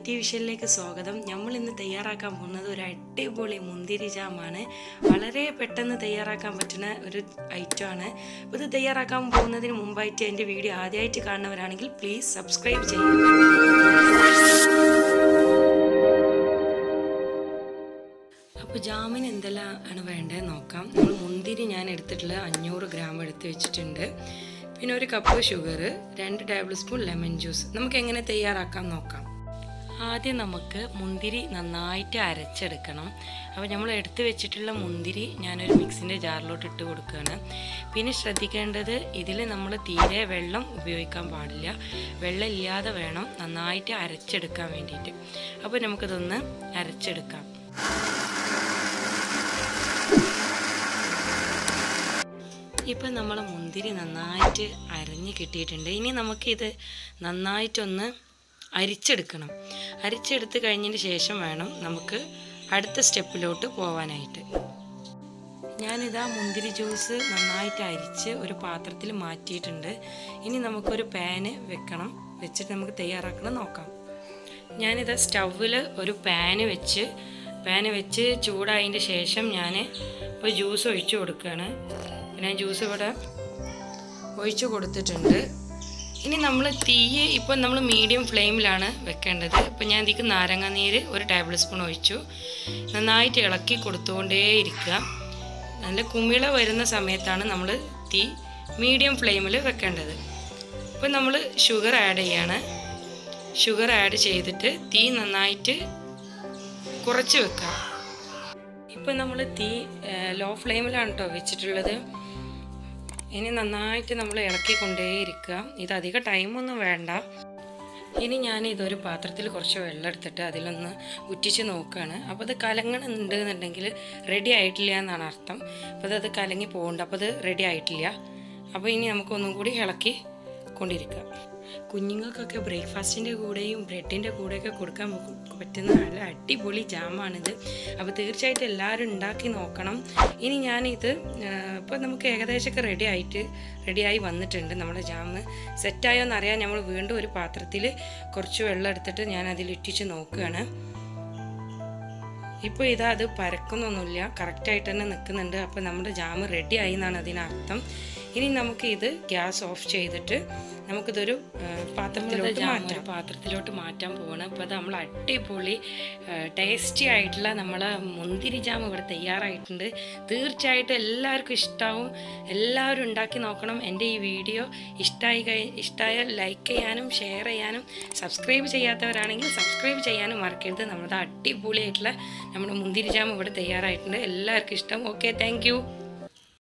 variety വിഷയിലേക്ക് സ്വാഗതം നമ്മൾ ഇന്ന് തയ്യാറാക്കാൻ പോകുന്നത് ഒരു അടിപൊളി മുന്തിരി ജാമാണ് വളരെ പെട്ടെന്ന് തയ്യാറാക്കാൻ പറ്റുന്ന ഒരു ഐറ്റമാണ് അപ്പോൾ ഇത് തയ്യാറാക്കാൻ പോകുന്നതിന് മുമ്പായിട്ട് എൻ്റെ വീഡിയോ ആദ്യമായിട്ട് കാണുന്നവരാണെങ്കിൽ പ്ലീസ് സബ്സ്ക്രൈബ് ചെയ്യുക അപ്പോൾ ജാമിന് എന്തെല്ലാം ആണ് വേണ്ടത് നോക്കാം നമ്മൾ മുന്തിരി ഞാൻ എടുത്തിട്ടുള്ള അഞ്ഞൂറ് ഗ്രാം എടുത്ത് വെച്ചിട്ടുണ്ട് പിന്നെ ഒരു കപ്പ് ഷുഗർ രണ്ട് ടേബിൾ സ്പൂൺ ലെമൺ ജ്യൂസ് നമുക്ക് എങ്ങനെ തയ്യാറാക്കാം നോക്കാം ആദ്യം നമുക്ക് മുന്തിരി നന്നായിട്ട് അരച്ചെടുക്കണം അപ്പോൾ നമ്മൾ എടുത്ത് വെച്ചിട്ടുള്ള മുന്തിരി ഞാനൊരു മിക്സിൻ്റെ ജാറിലോട്ട് ഇട്ട് കൊടുക്കുകയാണ് പിന്നെ ശ്രദ്ധിക്കേണ്ടത് ഇതിൽ നമ്മൾ തീരെ വെള്ളം ഉപയോഗിക്കാൻ പാടില്ല വെള്ളം ഇല്ലാതെ വേണം നന്നായിട്ട് അരച്ചെടുക്കാൻ വേണ്ടിയിട്ട് അപ്പോൾ നമുക്കിതൊന്ന് അരച്ചെടുക്കാം ഇപ്പം നമ്മൾ മുന്തിരി നന്നായിട്ട് അരഞ്ഞ് കിട്ടിയിട്ടുണ്ട് ഇനി നമുക്കിത് നന്നായിട്ടൊന്ന് അരിച്ചെടുക്കണം അരിച്ചെടുത്ത് കഴിഞ്ഞതിന് ശേഷം വേണം നമുക്ക് അടുത്ത സ്റ്റെപ്പിലോട്ട് പോവാനായിട്ട് ഞാനിതാ മുന്തിരി ജ്യൂസ് നന്നായിട്ട് അരിച്ച് ഒരു പാത്രത്തിൽ മാറ്റിയിട്ടുണ്ട് ഇനി നമുക്കൊരു പാന് വെക്കണം വെച്ചിട്ട് നമുക്ക് തയ്യാറാക്കണം നോക്കാം ഞാനിതാ സ്റ്റൗവിൽ ഒരു പാന് വെച്ച് പാന് വെച്ച് ചൂടായതിൻ്റെ ശേഷം ഞാൻ ഒരു ജ്യൂസ് ഒഴിച്ചു കൊടുക്കുകയാണ് ഞാൻ ജ്യൂസ് ഇവിടെ ഒഴിച്ചു കൊടുത്തിട്ടുണ്ട് ഇനി നമ്മൾ തീയെ ഇപ്പം നമ്മൾ മീഡിയം ഫ്ലെയിമിലാണ് വെക്കേണ്ടത് ഇപ്പം ഞാൻ ഇതിക്ക് നാരങ്ങ നീര് ഒരു ടേബിൾ സ്പൂൺ ഒഴിച്ചു നന്നായിട്ട് ഇളക്കി കൊടുത്തുകൊണ്ടേ ഇരിക്കുക നല്ല കുമിള വരുന്ന സമയത്താണ് നമ്മൾ തീ മീഡിയം ഫ്ലെയിമിൽ വെക്കേണ്ടത് ഇപ്പം നമ്മൾ ഷുഗർ ആഡ് ചെയ്യാണ് ഷുഗർ ആഡ് ചെയ്തിട്ട് തീ നന്നായിട്ട് കുറച്ച് വെക്കുക ഇപ്പം നമ്മൾ തീ ലോ ഫ്ലെയിമിലാണ് കേട്ടോ വെച്ചിട്ടുള്ളത് ഇനി നന്നായിട്ട് നമ്മൾ ഇളക്കിക്കൊണ്ടേയിരിക്കുക ഇത് അധിക ടൈമൊന്നും വേണ്ട ഇനി ഞാൻ ഇതൊരു പാത്രത്തിൽ കുറച്ച് വെള്ളം എടുത്തിട്ട് അതിലൊന്ന് ഉറ്റിച്ച് നോക്കുകയാണ് അപ്പോൾ അത് കലങ്ങുന്നുണ്ട് എന്നുണ്ടെങ്കിൽ റെഡി ആയിട്ടില്ല എന്നാണ് അർത്ഥം അപ്പോൾ അത് കലങ്ങി പോകുന്നുണ്ട് അപ്പോൾ അത് റെഡി ആയിട്ടില്ല അപ്പോൾ ഇനി നമുക്കൊന്നും കൂടി ഇളക്കി കൊണ്ടിരിക്കുക കുഞ്ഞുങ്ങൾക്കൊക്കെ ബ്രേക്ക്ഫാസ്റ്റിൻ്റെ കൂടെയും ബ്രെഡിൻ്റെ കൂടെയൊക്കെ കൊടുക്കാൻ പറ്റുന്ന നല്ല അടിപൊളി ജാമാണിത് അപ്പോൾ തീർച്ചയായിട്ടും എല്ലാവരും ഉണ്ടാക്കി നോക്കണം ഇനി ഞാനിത് ഇപ്പോൾ നമുക്ക് ഏകദേശമൊക്കെ റെഡി ആയിട്ട് റെഡിയായി വന്നിട്ടുണ്ട് നമ്മുടെ ജാം സെറ്റായോ എന്നറിയാൻ നമ്മൾ വീണ്ടും ഒരു പാത്രത്തിൽ കുറച്ച് വെള്ളം എടുത്തിട്ട് ഞാൻ അതിൽ ഇട്ടിച്ച് നോക്കുകയാണ് ഇപ്പോൾ ഇതാ അത് പരക്കുന്നൊന്നുമില്ല കറക്റ്റായിട്ട് തന്നെ നിൽക്കുന്നുണ്ട് അപ്പോൾ നമ്മുടെ ജാം റെഡി ആയി എന്നാണ് അതിനർത്ഥം ഇനി നമുക്ക് ഇത് ഗ്യാസ് ഓഫ് ചെയ്തിട്ട് നമുക്കിതൊരു പാത്രത്തിലോട്ട് മാറ്റാം പാത്രത്തിലോട്ട് മാറ്റാൻ പോവാണ് അപ്പോൾ അത് നമ്മൾ അടിപൊളി ടേസ്റ്റി ആയിട്ടുള്ള നമ്മളെ മുന്തിരി ജാം ഇവിടെ തയ്യാറായിട്ടുണ്ട് തീർച്ചയായിട്ടും എല്ലാവർക്കും ഇഷ്ടമാവും എല്ലാവരും ഉണ്ടാക്കി നോക്കണം എൻ്റെ ഈ വീഡിയോ ഇഷ്ടമായി കഴി ഇഷ്ടമായാൽ ലൈക്ക് ചെയ്യാനും ഷെയർ ചെയ്യാനും സബ്സ്ക്രൈബ് ചെയ്യാത്തവരാണെങ്കിൽ സബ്സ്ക്രൈബ് ചെയ്യാനും മറക്കരുത് നമ്മുടെ അടിപൊളിയായിട്ടുള്ള നമ്മുടെ മുന്തിരി ജാം ഇവിടെ തയ്യാറായിട്ടുണ്ട് എല്ലാവർക്കും ഇഷ്ടം ഓക്കെ താങ്ക്